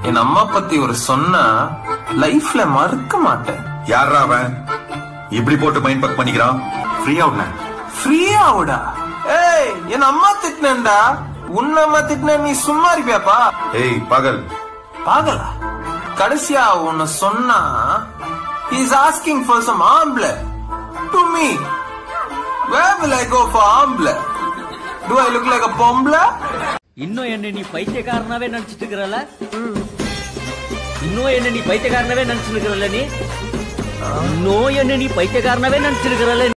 என் அம்மா பத்தி ஒரு சொன்னா லைஃப்ல மறக்க மாட்டேன் யாரா அவன் இப்படி போட்டு மைண்ட் பக் பண்ணிக்கிறான் ஃப்ரீயா உடனே ஃப்ரீயா விடா ஏய் என் அம்மா திட்டினேன்டா உன் அம்மா திட்டின நீ சும்மா இருப்பியாப்பா ஏய் பகல் பாகலா கடைசியா உன்னை சொன்னா இஸ் ஆஸ்கிங் ஃபார் சம் ஆம்பளை to me where will I go for ஆம்பளை to I look like a பொம்பளை இன்னும் என்ன நீ பைத்தியக்காரனாவே நினைச்சிட்டு இருக்கிறல இன்னும் என்ன நீ பைத்தியக்காரனாவே நினைச்சிட்டு இருக்கிறல நீ இன்னும் என்ன நீ பைத்தியக்காரனாவே நினைச்சிட்டு இருக்கிறல